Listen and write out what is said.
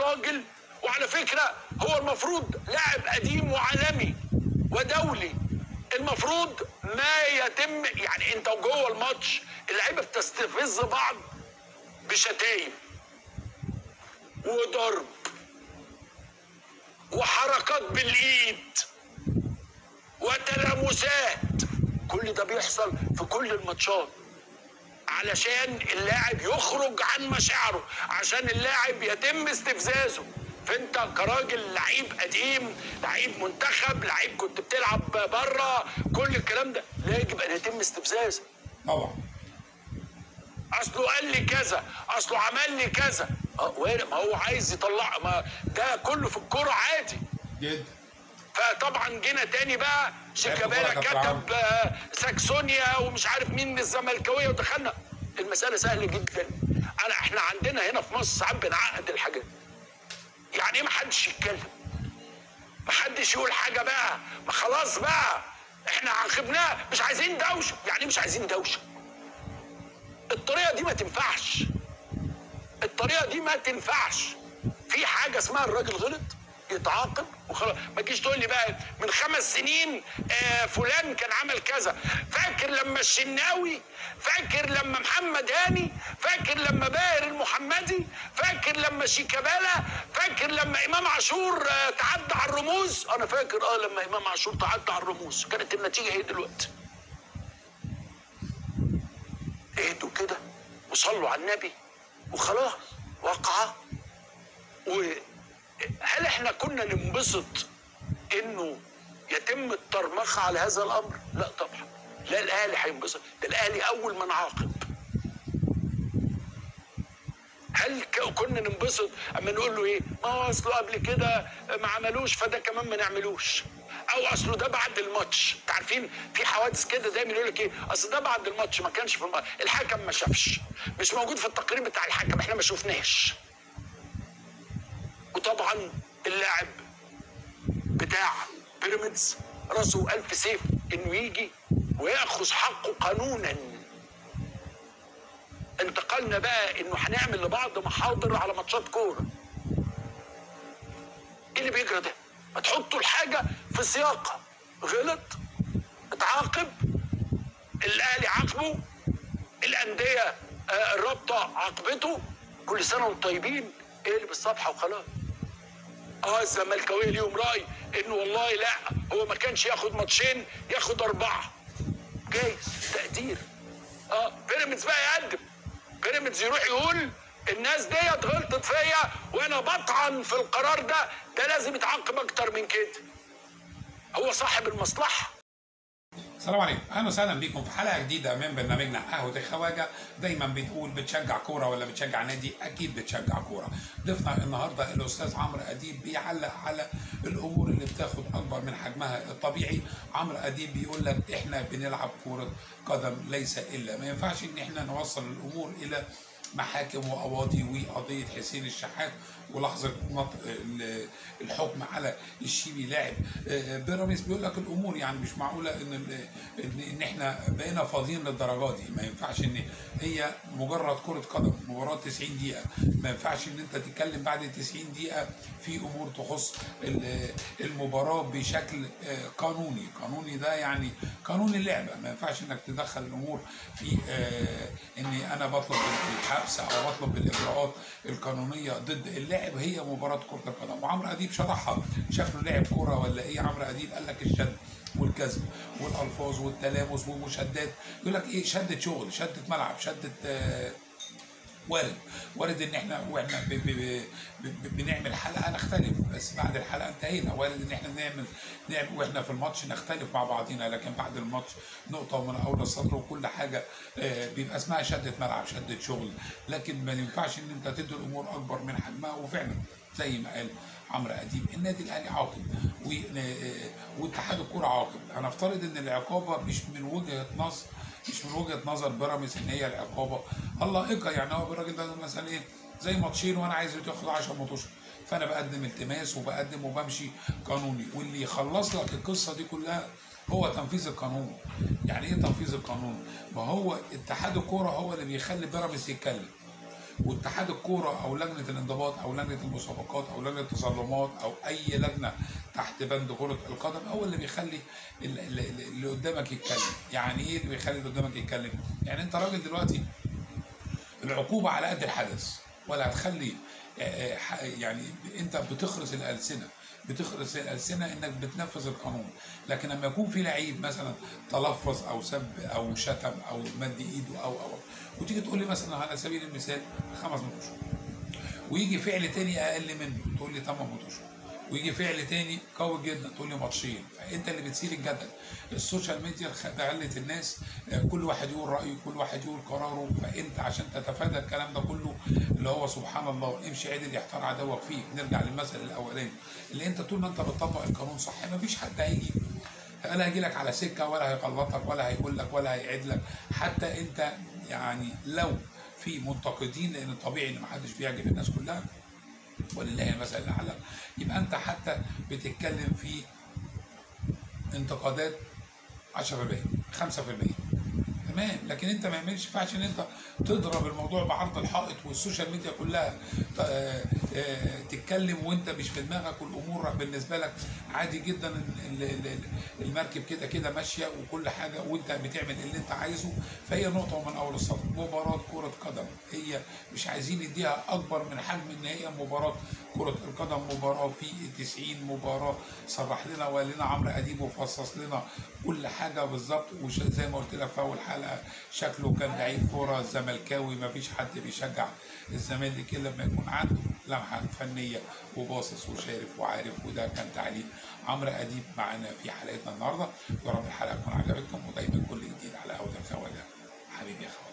راجل وعلى فكره هو المفروض لاعب قديم وعالمي ودولي المفروض ما يتم يعني انت جوه الماتش اللعيبه بتستفز بعض بشتايم وضرب وحركات بالايد وتلامسات كل ده بيحصل في كل الماتشات علشان اللاعب يخرج عن مشاعره عشان اللاعب يتم استفزازه فانت كراجل لعيب قديم لعيب منتخب لعيب كنت بتلعب بره كل الكلام ده لا يجب ان يتم استفزازك طبعا اصله قال لي كذا اصله عمل لي كذا اه وارد، ما هو عايز يطلع ما ده كله في الكوره عادي جدا فطبعا جينا تاني بقى شيكابالا لعبت كرة كابتن كتب آه، ساكسونيا ومش عارف مين من الزملكاويه ودخلنا المساله سهله جدا انا احنا عندنا هنا في مصر ساعات بنعقد الحاجات يعني ايه ما حدش يتكلم ما حدش يقول حاجه بقى ما خلاص بقى احنا عاقبناه مش عايزين دوشه يعني إيه مش عايزين دوشه الطريقه دي ما تنفعش الطريقه دي ما تنفعش في حاجه اسمها الراجل غلط يتعاقب وخلاص ما تجيش تقول لي بقى من خمس سنين آه فلان كان عمل كذا فاكر لما الشناوي فاكر لما محمد هاني فاكر لما باهر المحمدي فاكر لما شيكابالا فاكر لما امام عاشور آه تعدى على الرموز انا فاكر اه لما امام عاشور تعدى على الرموز كانت النتيجه ايه دلوقتي اهدوا كده وصلوا على النبي وخلاص وقع وهل احنا كنا ننبسط انه يتم الترمخ على هذا الامر؟ لا طبعا لا الاهلي هينبسط ده الاهلي اول من عاقب هل ك- كنا ننبسط اما نقول له ايه؟ ما هو اصله قبل كده ما عملوش فده كمان ما نعملوش او اصله ده بعد الماتش انت عارفين في حوادث كده دايما يقول لك ايه اصل ده بعد الماتش ما كانش في الماتش الحكم ما شافش مش موجود في التقرير بتاع الحكم احنا ما شفناش وطبعا اللاعب بتاع بيراميدز راسه ألف سيف انه يجي وياخذ حقه قانونا انتقلنا بقى انه هنعمل لبعض محاضر على ماتشات كوره ايه اللي بيجرى ده ما تحطوا الحاجه في سياقها غلط اتعاقب الاهلي عاقبه الانديه آه، الرابطه عاقبته كل سنه وانتم طيبين اقلب الصفحه وخلاص اه الزملكاويه ليهم راي انه والله لا هو ما كانش ياخد ماتشين ياخد اربعه جايز تقدير اه بيراميدز بقى يقدم بيراميدز يروح يقول الناس ديت غلطت فيا وانا بطعن في القرار ده ده لازم يتعاقب اكتر من كده هو صاحب المصلحه السلام عليكم اهلا وسهلا بيكم في حلقه جديده من برنامجنا قهوه الخواجه دايما بنقول بتشجع كوره ولا بتشجع نادي اكيد بتشجع كوره ضيفنا النهارده الاستاذ عمرو اديب بيعلق على الامور اللي بتاخد اكبر من حجمها الطبيعي عمرو اديب بيقول لك احنا بنلعب كوره قدم ليس الا ما ينفعش ان احنا نوصل الامور الى محاكم وقواضي وقضيه حسين الشحات ولحظه نطق ال- الحكم على الشيبي لاعب آه، بيراميدز بيقول لك الامور يعني مش معقوله ان ال- ان إن احنا بقينا فاضيين للدرجه دي ما ينفعش ان هي مجرد كره قدم مباراه 90 دقيقه ما ينفعش ان انت تتكلم بعد 90 دقيقه في امور تخص ال- المباراه بشكل آه، قانوني قانوني ده يعني قانون اللعبه ما ينفعش انك تدخل الامور في آه، اني انا بطلب الحبس او بطلب الاجراءات القانونيه ضد اللاعب هي مباراه كره القدم وعمرو اديب شرحها شكله لاعب كوره ولا ايه عمرو اديب قال لك الشد والكذب والالفاظ والتلامس والمشادات يقول لك ايه شده شغل شده ملعب شده آه وارد وارد ان احنا واحنا ب ب ب ب بنعمل حلقه نختلف بس بعد الحلقه انتهينا وارد ان احنا نعمل نعمل واحنا في الماتش نختلف مع بعضينا لكن بعد الماتش نقطه ومن اول السطر وكل حاجه آه، بيبقى اسمها شده ملعب شده شغل لكن ما ينفعش ان انت تدي الامور اكبر من حجمها وفعلا زي ما قال عمرو اديب النادي الاهلي عاقب و- آه، واتحاد الكوره عاقب هنفترض ان العقابه مش من وجهه نظر مش من وجهه نظر بيراميدز ان هي العقابه اللائقه يعني هو الراجل ده مثلا ايه زي ماتشين وانا عايز تاخد 10 ماتشات فانا بقدم التماس وبقدم وبمشي قانوني واللي يخلص لك القصه دي كلها هو تنفيذ القانون يعني ايه تنفيذ القانون ما هو اتحاد الكوره هو اللي بيخلي بيراميدز يتكلم واتحاد الكوره او لجنه الانضباط او لجنه المسابقات او لجنه التظلمات او اي لجنه تحت بند كره القدم هو اللي بيخلي ال- ال- اللي قدامك يتكلم يعني ايه اللي بيخلي اللي قدامك يتكلم يعني انت راجل دلوقتي العقوبه على قد الحدث ولا هتخلي آه، آه، ح- يعني انت بتخرس الالسنه بتخرس الالسنه انك بتنفذ القانون لكن لما يكون في لعيب مثلا تلفظ او سب او شتم او مد ايده او او وتيجي تقول لي مثلا على سبيل المثال خمس ماتشات ويجي فعل تاني اقل منه تقول لي 8 ماتشات ويجي فعل تاني قوي جدا تقول لي ماتشين فانت اللي بتثير الجدل السوشيال ميديا خلت الناس آه، كل واحد يقول رايه كل واحد يقول قراره فانت عشان تتفادى الكلام ده كله اللي هو سبحان الله امشي عدل يحتار عدوك فيك نرجع للمثل الاولاني اللي انت طول ما انت بتطبق القانون صح مفيش حد هيجي ولا هيجي لك على سكه ولا هيغلطك ولا هيقول لك ولا هيعيد لك حتى انت يعني لو في منتقدين لان طبيعي ان محدش بيعجب الناس كلها ولله المثل الاعلى يبقى انت حتى بتتكلم في انتقادات 10% 5% تمام لكن انت ما يعملش ينفعش ان انت تضرب الموضوع بعرض الحائط والسوشيال ميديا كلها ت- آه، آه، تتكلم وانت مش في دماغك والامور بالنسبه لك عادي جدا ال- ال- ال- المركب كده كده ماشيه وكل حاجه وانت بتعمل اللي انت عايزه فهي نقطه من اول السطر مباراه كره قدم هي مش عايزين نديها اكبر من حجم ان هي مباراه كره القدم مباراه في 90 مباراه صرح لنا وقال لنا عمرو اديب وفصص لنا كل حاجه بالظبط وزي ما قلت لك في اول حلقه شكله كان لعيب كوره زملكاوي ما فيش حد بيشجع الزمالك الا لما يكون عنده لمحه فنيه وباصص وشارف وعارف وده كان تعليق عمرو اديب معانا في حلقتنا النهارده يا رب الحلقه تكون عجبتكم ودايما كل جديد على هوا الخواجه حبيبي يا خواجه